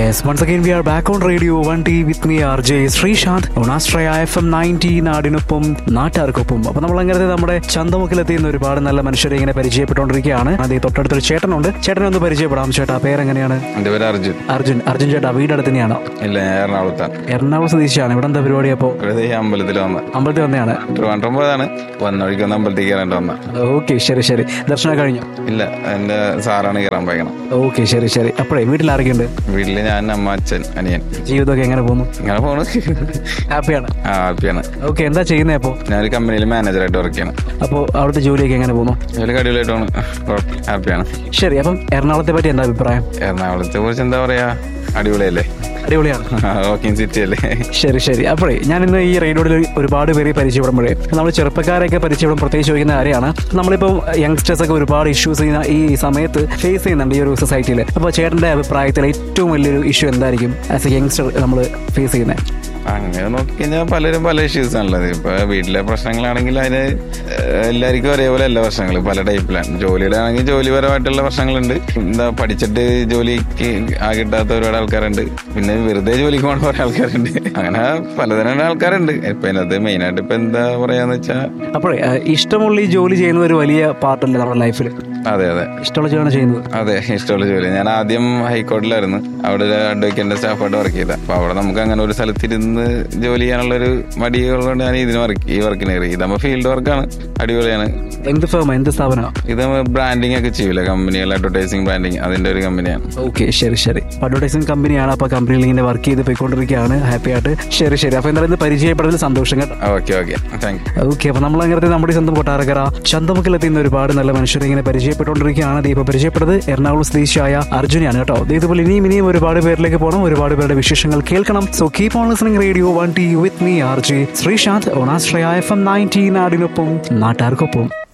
Yes, once again we are back on Radio 1T with me RJ Sreesanth ഓണാസ്ട്രയ F M ninety നാടിനൊപ്പം നാട്ടുകാർക്കൊപ്പം അപ്പൊ നമ്മൾ അങ്ങനെ നമ്മുടെ ചന്തമുക്കിലെത്തിയുന്ന ഒരുപാട് നല്ല മനുഷ്യരെ ഇങ്ങനെ പരിചയപ്പെട്ടുകൊണ്ടിരിക്കുകയാണ് അതേ തൊട്ടടുത്തൊരു ചേട്ടനുണ്ട് ചേട്ടനെ ഒന്ന് പരിചയപ്പെടാം ചേട്ടാ പേരെങ്ങനെയാണ് എന്റെ പേര് അർജുൻ അർജുൻ അർജുൻ ചേട്ടാ വീടടുത്ത് തന്നെയാണോ ഇല്ല ഞാൻ എറണാകുളത്താണ് എറണാകുളം സ്വദേശിയാണ് ഇവിടെ എന്താ പരിപാടി അപ്പോ വെറുതെ ഈ അമ്പലത്തിൽ വന്ന അമ്പലത്തിൽ വന്നെയാണ് ട്രിവാൻഡ്രം പോയതാണ് വന്ന വഴിക്ക് വന്ന് അമ്പലത്തിൽ കയറേണ്ടി വന്ന ഓക്കെ ശരി ശരി ദർശനം കഴിഞ്ഞു ഇല്ല എന്റെ സാറാണ് കയറാൻ പോയക്കണം ഓക്കെ ശരി ശരി അപ്പോഴേ വീട്ടിൽ ആരൊക്കെയുണ്ട് വീട്ടില് ഞാൻ അമ്മ അച്ഛൻ അനിയൻ ജീവിതമൊക്കെ എങ്ങനെ പോകുന്നു ഇങ്ങനെ പോണ് ഹാപ്പിയാണ് ആ ഹാപ്പിയാണ് ഓക്കെ എന്താ ചെയ്യുന്നത് അപ്പോൾ ഞാനൊരു കമ്പനിയിൽ മാനേജറായിട്ട് വർക്ക് ചെയ്യണം അപ്പോൾ അവിടുത്തെ ജോലിയൊക്കെ എങ്ങനെ പോകുന്നു അതിൽ കടികളായിട്ട് പോണ് കുഴപ്പം ഹാപ്പിയാണ് ശരി അപ്പം എറണാകുളത്തെ പറ്റി എന്താ അഭിപ്രായം എറണാകുളത്തെ കുറിച്ച് എന്താ പറയാ അടിപൊളിയല്ലേ അടിപൊളിയാണ് വർക്കിംഗ് സിറ്റി അല്ലേ ശരി ശരി അപ്പോഴേ ഞാൻ ഇന്ന് ഈ റേഡിയോയിൽ ഒരുപാട് പേരെ പരിചയപ്പെടുമ്പോഴേ നമ്മൾ ചെറുപ്പക്കാരെയൊക്കെ പരിചയപ്പെടും പ്രത്യേകിച്ച് ചോദിക്കുന്ന കാര്യമാണ് നമ്മളിപ്പം യങ്സ്റ്റേഴ്സ് ഒക്കെ ഒരുപാട് ഇഷ്യൂസ് ചെയ്യുന്ന ഈ സമയത്ത് ഫേസ് ചെയ്യുന്നുണ്ട് ഈ ഒരു സൊസൈറ്റിയിൽ അപ്പോൾ ചേട്ടൻ്റെ അഭിപ്രായത്തിൽ ഏറ്റവും വലിയൊരു ഇഷ്യൂ എന്തായിരിക്കും ആസ് എ യങ്സ്റ്റർ നമ്മൾ ഫേസ് ചെയ്യുന്നത് അങ്ങനെ നോക്കിക്കഴിഞ്ഞാൽ പലരും പല ഇഷ്യൂസ് ആണുള്ളത് ഇപ്പൊ വീട്ടിലെ പ്രശ്നങ്ങളാണെങ്കിൽ അതിന് ഏഹ്, എല്ലാവർക്കും ഒരേപോലെ അല്ല പ്രശ്നങ്ങൾ പല ടൈപ്പിലാണ് ജോലിയുടെ ആണെങ്കിൽ ജോലിപരമായിട്ടുള്ള പ്രശ്നങ്ങളുണ്ട് എന്താ പഠിച്ചിട്ട് ജോലിക്ക് ആ കിട്ടാത്ത ഒരുപാട് ആൾക്കാരുണ്ട് പിന്നെ വെറുതെ ജോലിക്ക് പോകണ കുറെ ആൾക്കാരുണ്ട് അങ്ങനെ പലതരം ആൾക്കാരുണ്ട് ഇപ്പൊ അതിനകത്ത് മെയിൻ ആയിട്ട് ഇപ്പൊ എന്താ പറയാന്ന് വെച്ചാൽ അപ്പോഴേ ആ, ഇഷ്ടമുള്ള ഈ ജോലി ചെയ്യുന്നത് ഒരു വലിയ പാർട്ടല്ലേ നമ്മുടെ ലൈഫിൽ അതെ അതെ ഇഷ്ടമുള്ള ജോലിയാണ് ചെയ്യുന്നത് അതെ ഇഷ്ടമുള്ള ജോലി ഞാൻ ആദ്യം ഹൈക്കോടതിയിലായിരുന്നു അവിടെ ഒരു അഡ്വക്കേറ്റിന്റെ സ്റ്റാഫായിട്ട് വർക്ക് ചെയ്ത അപ്പൊ അവിടെ നമുക്ക് അങ്ങനെ ഒരു സ്ഥലത്തിരുന്ന് ജോലി ചെയ്യാനുള്ള ഒരു മടിയുള്ളതുകൊണ്ട് ഞാൻ ഇതിന് വർക്ക് ഈ വർക്കിന് കയറി ഇതാകുമ്പോൾ ഫീൽഡ് വർക്കാണ് അടിപൊളിയാണ് എന്ത് ഫേം എന്ത് സ്ഥാപനമാണ് ഇത് ബ്രാൻഡിങ് ഒക്കെ ചെയ്യൂല കമ്പനികൾ അഡ്വർടൈസിങ് ബ്രാൻഡിങ് അതിന്റെ ഒരു കമ്പനിയാണ് ഓക്കെ ശരി ശരി അഡ്വർടൈസിംഗ് കമ്പനിയാണ് അപ്പോൾ കമ്പനിയിൽ ഇങ്ങനെ വർക്ക് ചെയ്ത് പോയിക്കൊണ്ടിരിക്കുകയാണ് ഹാപ്പി ആയിട്ട് ശരി ശരി അപ്പോൾ എന്തായാലും ഇത് പരിചയപ്പെടുന്നതിൽ സന്തോഷം കേട്ടോ okay okay thank you okay അപ്പോൾ നമ്മൾ അങ്ങനത്തെ നമ്മുടെ ഈ സ്വന്തം കൊട്ടാരക്കര ചന്തമുക്കിലെത്തുന്ന ഒരുപാട് നല്ല മനുഷ്യരെ ഇങ്ങനെ പരിചയപ്പെട്ടുകൊണ്ടിരിക്കുകയാണ് ദീപ പരിചയപ്പെട്ടത് എറണാകുളം സ്വദേശിയായ അർജുനാണ് കേട്ടോ ദേ ഇതുപോലെ ഇനിയും ഇനിയും ഒരുപാട് പേരിലേക്ക് പോകണം ഒരുപാട് പേരുടെ വിശേഷങ്ങൾ കേൾക്കണം so keep on listening radio one T with me R J Sreesanth ഓണാശ്രയ എഫ് എം നയൻറ്റീൻ നാടിനൊപ്പം നാട്ടാർക്കൊപ്പം